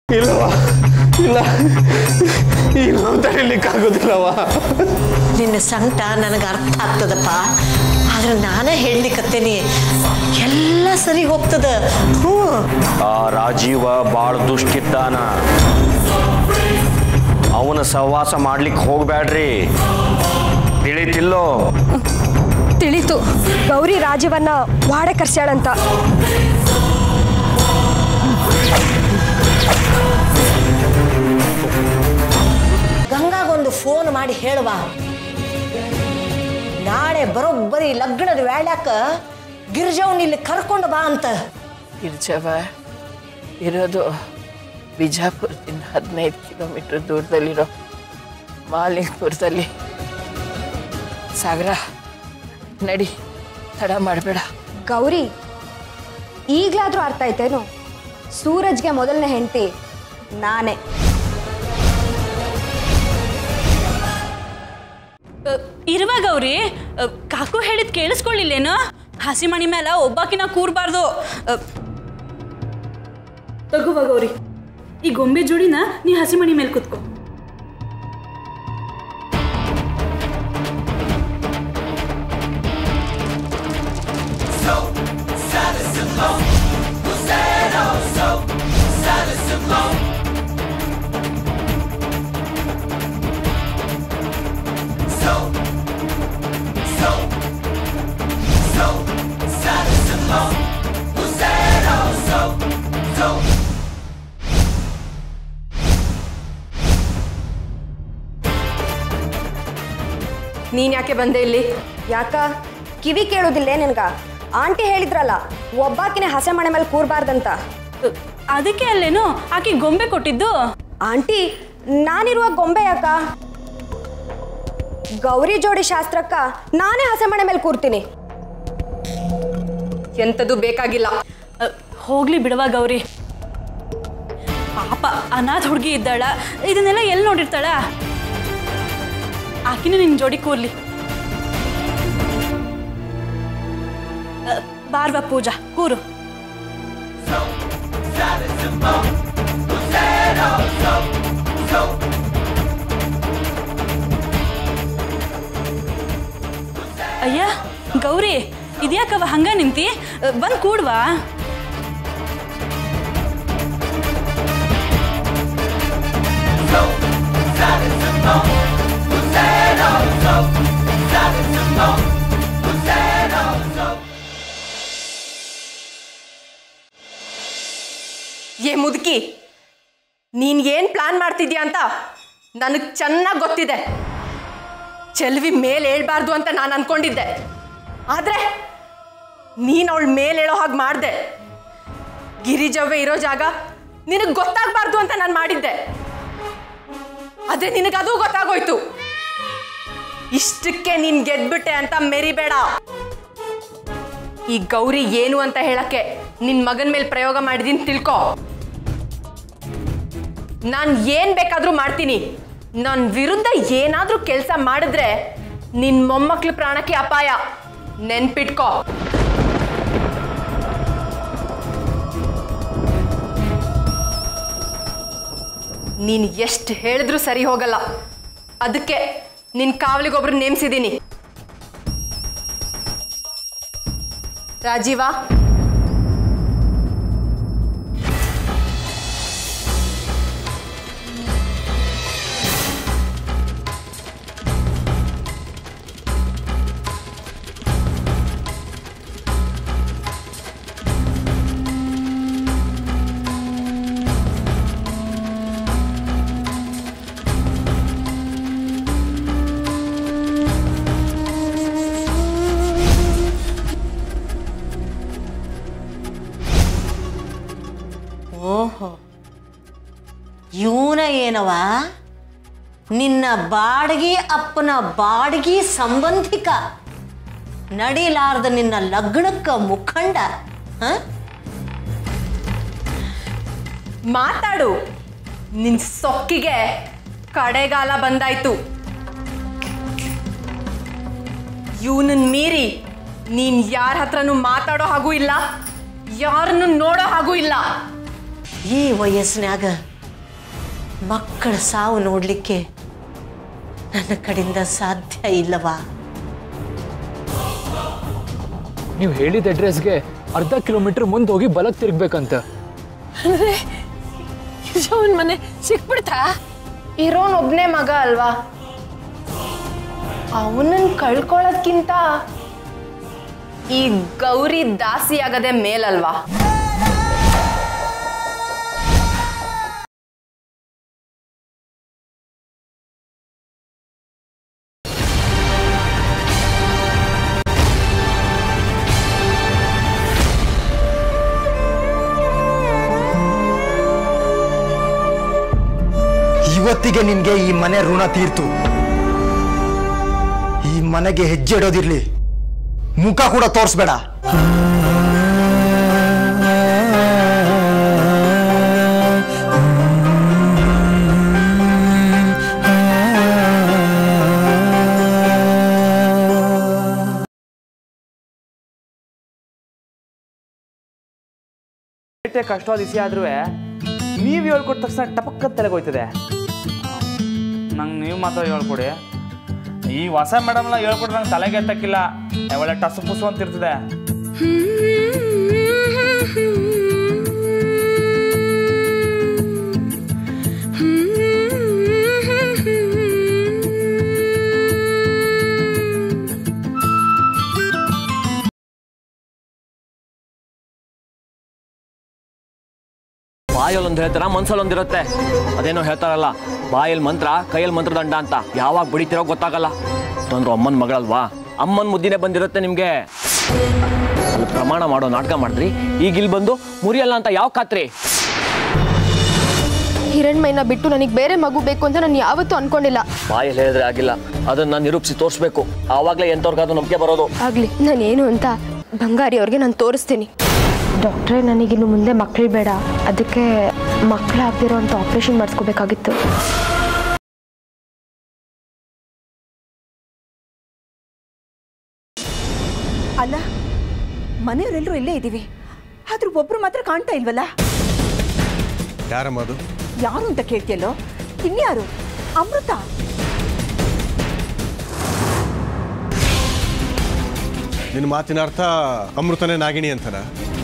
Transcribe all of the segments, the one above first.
ಇಲ್ಲವ ಇಲ್ಲ ಈಗ ನಾವು ತಡಿಲಿಕ್ಕಾಗೋದಿಲ್ಲವ ನಿನ್ನ ಸಂಕಟ ನನಗೆ ಅರ್ಥ ಆಗ್ತದಪ್ಪ ಆದ್ರೆ ನಾನೇ ಹೇಳಲಿಕ್ಕತ್ತೇನಿ ಎಲ್ಲ ಸರಿ ಹೋಗ್ತದ ಹ್ಞೂ ಆ ರಾಜೀವ ಭಾಳ ದುಷ್ಟಿದ್ದಾನ ಅವನ ಸಹವಾಸ ಮಾಡ್ಲಿಕ್ಕೆ ಹೋಗ್ಬ್ಯಾಡ್ರಿ ತಿಳಿತಿಲ್ಲೋ ತಿಳಿತು ಗೌರಿ ರಾಜವನ್ನ ವಾಡೆ ಕರ್ಸ್ಯಾಳಂತ ಗಂಗಾಗೊಂದು ಫೋನ್ ಮಾಡಿ ಹೇಳುವ ನಾಳೆ ಬರೋಬ್ಬರಿ ಲಗ್ನದ ವೇಳ್ಯಾಕ ಗಿರ್ಜವ್ನ ಇಲ್ಲಿ ಕರ್ಕೊಂಡು ಬಾ ಅಂತ ಗಿರ್ಜವ ಇರೋದು ಬಿಜಾಪುರದಿಂದ ಹದಿನೈದು ಕಿಲೋಮೀಟರ್ ದೂರದಲ್ಲಿರೋ ಮಾಲಿಂಗ್ಪುರದಲ್ಲಿ ಸಾಗರ ನಡಿ ತಡ ಮಾಡಬೇಡ ಗೌರಿ ಈಗ್ಲಾದ್ರೂ ಅರ್ಥ ಆಯ್ತೇನು ಸೂರಜ್ಗೆ ಮೊದಲನೇ ಹೆಂಡತಿ ನಾನೇ ಅ, ಇರುವ ಗೌರಿ ಅ, ಕಾಕು ಹೇಳಿದ್ ಕೇಳಿಸ್ಕೊಳ್ಳಿಲ್ಲೇನು ಹಸಿ ಮಣಿ ಮೇಲೆ ಒಬ್ಬಾಕಿನ ಕೂರ್ಬಾರ್ದು ಅ, ತಗುವ ಗೌರಿ ಈ ಗೊಂಬೆ ಜೋಡಿನ ನೀ ಹಸಿ ಮಣಿ ಮೇಲೆ ಕುತ್ಕೋ ನೀನ್ ಯಾಕೆ ಬಂದೆ ಇಲ್ಲಿ ಯಾಕ ಕಿವಿ ಕೇಳೋದಿಲ್ಲೇ ನಿನ್ಗ ಆಂಟಿ ಹೇಳಿದ್ರಲ್ಲ ಒಬ್ಬಾಕಿನೇ ಹಸೆ ಮನೆ ಮೇಲೆ ಕೂರ್ಬಾರ್ದಂತ ಅ, ಅದಕ್ಕೆ ಅಲ್ಲೇನು ಆಕೆ ಗೊಂಬೆ ಕೊಟ್ಟಿದ್ದು ಆಂಟಿ ನಾನಿರುವ ಗೊಂಬೆ ಯಾಕ ಗೌರಿ ಜೋಡಿ ಶಾಸ್ತ್ರಕ್ಕ ನಾನೇ ಹಸೆ ಮನೆ ಮೇಲೆ ಕೂರ್ತೀನಿ ಎಂಥದ್ದು ಬೇಕಾಗಿಲ್ಲ ಅ, ಹೋಗ್ಲಿ ಬಿಡವ ಗೌರಿ ಪಾಪ ಅನಾಥ ಹುಡುಗಿ ಇದ್ದಾಳ ಇದನ್ನೆಲ್ಲ ಎಲ್ಲಿ ನೋಡಿರ್ತಾಳ ಆಕಿನ ನಿನ್ ಜೋಡಿ ಕೂರ್ಲಿ ಅ, ಬಾರ್ವ ಪೂಜಾ ಕೂರು ಅಯ್ಯ ಗೌರಿ ಇದ್ಯಾಕವ ಹಂಗ ನಿಂತಿ ಅ, ಬಂದ್ ಕೂಡ್ವಾ ಏ ಮುದುಕಿ ನೀನ್ ಏನ್ ಪ್ಲಾನ್ ಮಾಡ್ತಿದ್ಯಾ ಅಂತ ನನಗೆ ಚೆನ್ನಾಗಿ ಗೊತ್ತಿದೆ ಚೆಲ್ವಿ ಮೇಲೆ ಹೇಳ್ಬಾರ್ದು ಅಂತ ನಾನು ಅನ್ಕೊಂಡಿದ್ದೆ ಆದ್ರೆ ನೀನು ಅವಳ ಮೇಲೆ ಹೇಳೋ ಹಾಗೆ ಮಾಡಿದೆ ಗಿರಿಜವ್ವೆ ಇರೋ ಜಾಗ ನಿನಗೆ ಗೊತ್ತಾಗಬಾರ್ದು ಅಂತ ನಾನು ಮಾಡಿದ್ದೆ ಆದ್ರೆ ನಿನಗದು ಗೊತ್ತಾಗೋಯ್ತು ಇಷ್ಟಕ್ಕೆ ನೀನ್ ಗೆದ್ಬಿಟ್ಟೆ ಅಂತ ಮೆರಿಬೇಡ ಈ ಗೌರಿ ಏನು ಅಂತ ಹೇಳಕ್ಕೆ ನಿನ್ ಮಗನ ಮೇಲೆ ಪ್ರಯೋಗ ಮಾಡಿದೀನಿ ತಿಳ್ಕೊ ನಾನು ಏನ್ ಬೇಕಾದ್ರೂ ಮಾಡ್ತೀನಿ ನನ್ನ ವಿರುದ್ಧ ಏನಾದ್ರೂ ಕೆಲಸ ಮಾಡಿದ್ರೆ ನಿನ್ ಮೊಮ್ಮಕ್ಳ ಪ್ರಾಣಕ್ಕೆ ಅಪಾಯ ನೆನ್ಪಿಟ್ಕೋ ನೀನ್ ಎಷ್ಟು ಹೇಳಿದ್ರೂ ಸರಿ ಹೋಗಲ್ಲ ಅದಕ್ಕೆ ನಿನ್ ಕಾವಲಿಗೊಬ್ರು ನೇಮಿಸಿದ್ದೀನಿ ರಾಜೀವ ಓಹೋ ಇವನ ಏನವ ನಿನ್ನ ಬಾಡ್ಗಿ ಅಪ್ಪನ ಬಾಡ್ಗಿ ಸಂಬಂಧಿಕ ನಡಿಲಾರ್ದ ನಿನ್ನ ಲಗ್ನಕ್ಕ ಮುಖಂಡ ಹ ಮಾತಾಡು ನಿನ್ ಸೊಕ್ಕಿಗೆ ಕಡೆಗಾಲ ಬಂದಾಯ್ತು ಇವನನ್ ಮೀರಿ ನೀನ್ ಯಾರ ಹತ್ರನೂ ಮಾತಾಡೋ ಹಾಗೂ ಇಲ್ಲ ಯಾರನ್ನು ನೋಡೋ ಹಾಗೂ ಇಲ್ಲ ಈ ವಯಸ್ಸಿನಾಗ ಮಕ್ಕಳ ಸಾವು ನೋಡಲಿಕ್ಕೆ ನನ್ನ ಕಡೆಯಿಂದ ಸಾಧ್ಯ ಇಲ್ಲವಾ ನೀವು ಹೇಳಿದ ಅಡ್ರೆಸ್ಗೆ ಅರ್ಧ ಕಿಲೋಮೀಟರ್ ಮುಂದೆ ಹೋಗಿ ಬಲಕ್ಕೆ ತಿರುಗ್ಬೇಕಂತ ಅಂದ್ರೆ ಗಿರ್ಜವ್ವನ್ ಮನೆ ಸಿಕ್ಬಿಡ್ತಾ ಇರೋನ್ ಒಬ್ನೇ ಮಗ ಅಲ್ವಾ ಅವನನ್ನ ಕಳ್ಕೊಳ್ಳೋದ್ಕಿಂತ ಈ ಗೌರಿ ದಾಸಿ ಆಗದೆ ಮೇಲಲ್ವಾ ಇವತ್ತಿಗೆ ನಿನ್ಗೆ ಈ ಮನೆ ಋಣ ತೀರ್ತು ಈ ಮನೆಗೆ ಹೆಜ್ಜೆ ಇಡೋದಿರ್ಲಿ ಮುಖ ಕೂಡ ತೋರಿಸ್ಬೇಡ ಎಷ್ಟೇ ಕಷ್ಟವಾದ ಇಸಿ ಆದ್ರೂ ನೀವು ಹೇಳ್ಕೊಟ್ಟ ತಕ್ಷಣ ಟಪಕ್ಕ ತಲೆಗೋಯ್ತದೆ ನಂಗೆ ನೀವು ಮಾತ್ರ ಹೇಳ್ಕೊಡಿ ಈ ಹೊಸ ಮೇಡಮ್ನ ಹೇಳ್ಕೊಟ್ರೆ ನಂಗೆ ತಲೆಗೆ ಎತ್ತಕ್ಕಿಲ್ಲ ಒಳ್ಳೆ ಟಸು ಪುಸು ಅಂತ ಇರ್ತದೆ ಬಾಯಲ್ಲಿ ಒಂದು ಹೇಳ್ತಾರ ಮನ್ಸಲ್ಲಿ ಒಂದಿರುತ್ತೆ ಅದೇನೋ ಹೇಳ್ತಾರಲ್ಲ ಬಾಯಲ್ಲಿ ಮಂತ್ರ ಕೈಯಲ್ಲಿ ಮಂತ್ರದಂಡ ಅಂತ ಯಾವಾಗ ಬಡಿತಿರೋ ಗೊತ್ತಾಗಲ್ಲ ತಂದ್ರು ಅಮ್ಮನ ಮಗಳಲ್ವಾ ಅಮ್ಮನ ಮುದ್ದಿನೇ ಬಂದಿರುತ್ತೆ ನಿಮಗೆ ಅಲ್ಲಿ ಪ್ರಮಾಣ ಮಾಡೋ ನಾಟಕ ಮಾಡಿದ್ರಿ ಈಗ ಇಲ್ಲಿ ಬಂದು ಮುರಿಯಲ್ಲ ಅಂತ ಯಾವ ಖಾತ್ರಿ ಹಿರಣ್ಮಯ್ಯನ ಬಿಟ್ಟು ನನಗೆ ಬೇರೆ ಮಗು ಬೇಕು ಅಂತ ನಾನು ಯಾವತ್ತೂ ಅನ್ಕೊಂಡಿಲ್ಲ ಬಾಯಲ್ಲಿ ಹೇಳಿದ್ರೆ ಆಗಿಲ್ಲ ಅದನ್ನ ನಿರೂಪಿಸಿ ತೋರಿಸ್ಬೇಕು ಆವಾಗಲೇ ಎಂಥವ್ರಿಗಾದ್ರೂ ನಂಬಿಕೆ ಬರೋದು ಆಗಲಿ ನಾನೇನು ಅಂತ ಬಂಗಾರಿ ಅವ್ರಿಗೆ ನಾನು ತೋರಿಸ್ತೀನಿ ಡಾಕ್ಟ್ರೇ ನನಗಿನ್ನು ಮುಂದೆ ಮಕ್ಕಳು ಬೇಡ ಅದಕ್ಕೆ ಮಕ್ಕಳಾಗ್ದಿರೋ ಅಂತ ಆಪ್ರೇಷನ್ ಮಾಡಿಸ್ಕೋಬೇಕಾಗಿತ್ತು ಅಲ್ಲ ಮನೆಯವರೆಲ್ಲರೂ ಇಲ್ಲೇ ಇದ್ದೀವಿ ಆದ್ರೂ ಒಬ್ರು ಮಾತ್ರ ಕಾಣ್ತಾ ಇಲ್ವಲ್ಲ ಯಾರಮ್ಮ ಅದು ಯಾರು ಅಂತ ಕೇಳ್ತಿಯಲ್ಲೋ ಇನ್ಯಾರು ಅಮೃತ ನಿನ್ನ ಮಾತಿನ ಅರ್ಥ ಅಮೃತನೇ ನಾಗಿಣಿ ಅಂತನ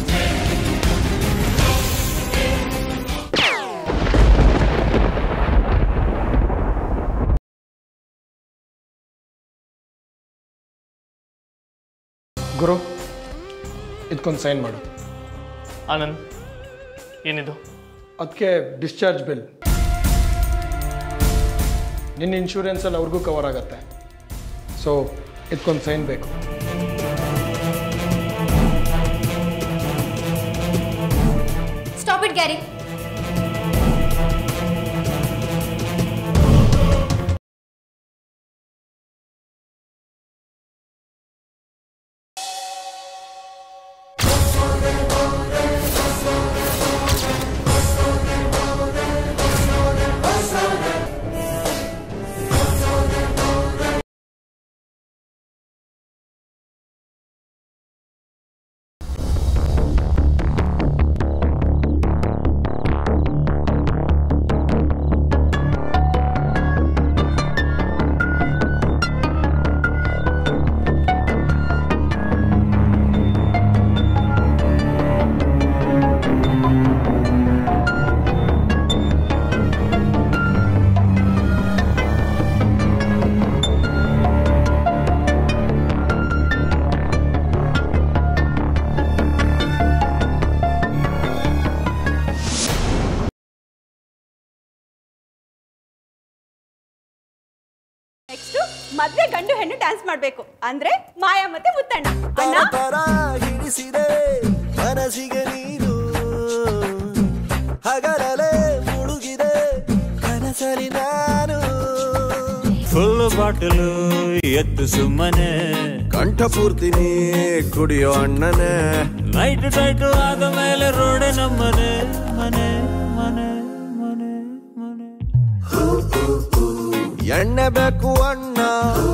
ಗುರು ಇದಕ್ಕೊಂದು ಸೈನ್ ಮಾಡು ಆನಂದ್ ಏನಿದು ಅದಕ್ಕೆ ಡಿಸ್ಚಾರ್ಜ್ ಬಿಲ್ ನಿನ್ನ ಇನ್ಶೂರೆನ್ಸಲ್ಲಿ ಅವ್ರಿಗೂ ಕವರ್ ಆಗುತ್ತೆ ಸೊ ಇದಕ್ಕೊಂದು ಸೈನ್ ಬೇಕು ಸ್ಟಾಪ್ ಇಟ್ ಗ್ಯಾರಿ ನೆಕ್ಸ್ಟ್ ಮದ್ವೆ ಗಂಡು ಹೆಣ್ಣು ಡ್ಯಾನ್ಸ್ ಮಾಡ್ಬೇಕು ಅಂದ್ರೆ ಮಾಯಾ ಮತ್ತೆ ಮುತ್ತಣ್ಣ ಅಣ್ಣ ಹಿಡಿಸಿದೆ ಮನಸ್ಸಿಗೆ ನೀರು ಹಗರಲೆ ಮುಳುಗಿದೆ ಕನಸಲಿ ನಾನು ಫುಲ್ ಬಾಟಲು ಎತ್ತು ಸುಮ್ಮನೆ ಕಂಠ ಪೂರ್ತಿ ನೀ ಕುಡಿಯೋ ಅಣ್ಣನೇ ನೈಟ್ ಟೈಟ್ ಆದ ಮೇಲೆ ರೋಡೆ ನಮ್ಮನೆ ಮನೆ ಮನೆ ಮನೆ ಎಣ್ಣೆ ಬೇಕು ಅಣ್ಣ